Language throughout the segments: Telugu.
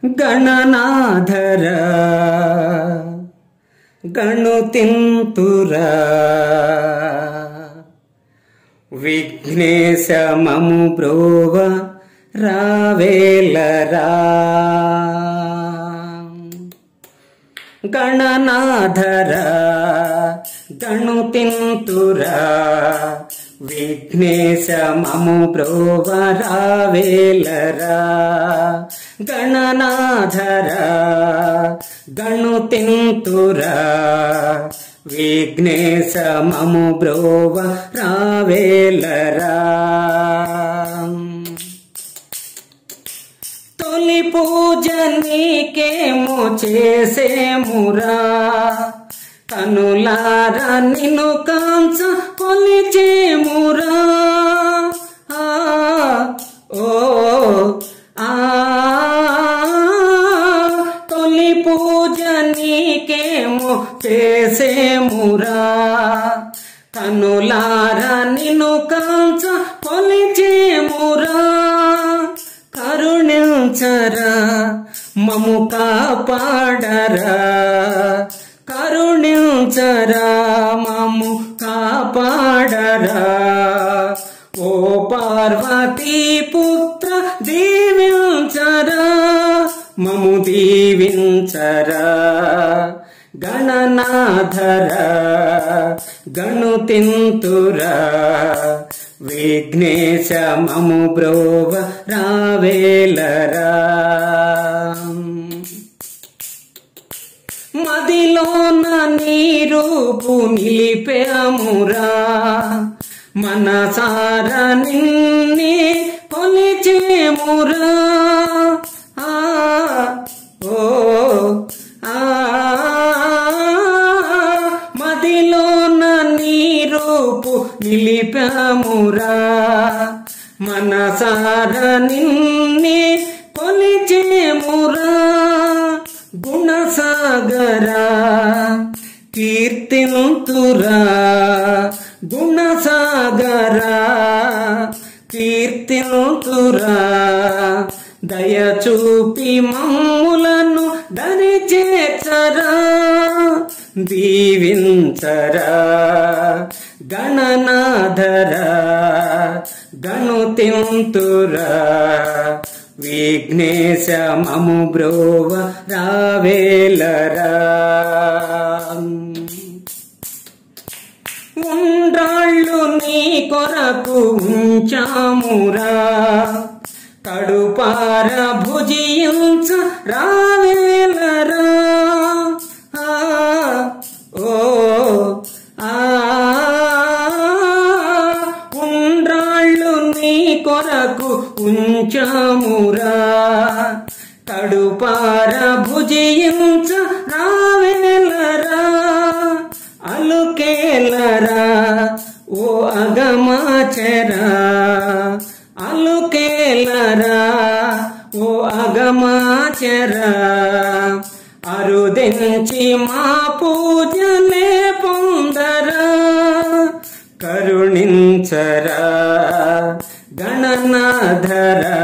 గణనాధర గణుతింతుర విఘ్నేశమము బ్రోవ రావేలరా గణనాధర గణుతింతుర విఘ్నేశమము బ్రోవ రావేలరా గణనాధర గణుతింతుర విఘ్నేశమము బ్రోవ రావేలరా తొలి పూజ నీకేమో చేసేమురా కనులారా నిన్ను కాంచ కొలిచేమురా ఆ, ఓ ఆ తొలి పూజ నీకేమో చేసేమురా కనులారా నిన్ను కాంచ కొలిచేమురా కరుణించరా మము కాపాడరా కరుణించరా మము కాపాడరా ఓ పార్వతీ పుత్ర దీవించరా మము దీవించరా గణనాధర గణుతింతురా విఘ్నేశ మము బ్రోవ రావేలరా మదిలోన నీ రూపు నిలిపామురా మనసార నిన్నే కొలిచేమురా ఆ ఓ ఆ మదిలోన నీ రూపు నిలిపామురా మనసార నిన్నే కొలిచేమురా గుణసాగరా కీర్తింతురా గుణసాగరా కీర్తింతురా దయ చూపి మమ్ములను దరి చేర్చరా దీవించరా గణనాధరా గణుతింతురా విఘ్నేశ మము బ్రోవ రావేలరా ఉండ్రాళ్ళు నీ కొరకు ఉంచామురా కడుపార భుజించ రావేలరా ఆ, ఓ ఆ ఉండ్రాళ్ళు నీ కొరకు ఉంచామురా కడుపార భుజించ రావేలరా అలుకేలరా ఓ అగమాచరా అలుకేలరా ఓ అగమాచరా అరుదించి మా పూజలే పొందరా కరుణించరా గణనాధరా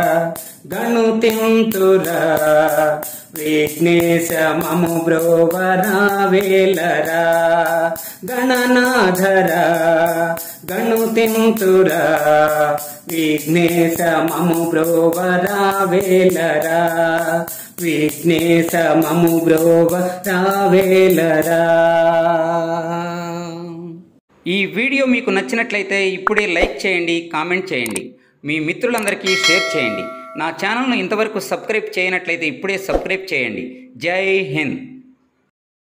గణుతింతురా విఘ్నేశ మము బ్రోవరా వేలరా గణనాధరా గణుతింతురా విఘ్నేశ మము బ్రోవరా వేలరా విఘ్నేశ మము బ్రోవరా వేలరా ఈ వీడియో మీకు నచ్చినట్లయితే ఇప్పుడే లైక్ చేయండి కామెంట్ చేయండి మీ మిత్రులందరికీ షేర్ చేయండి నా ఛానల్ను ఇంతవరకు సబ్స్క్రైబ్ చేయనట్లయితే ఇప్పుడే సబ్స్క్రైబ్ చేయండి జై హింద్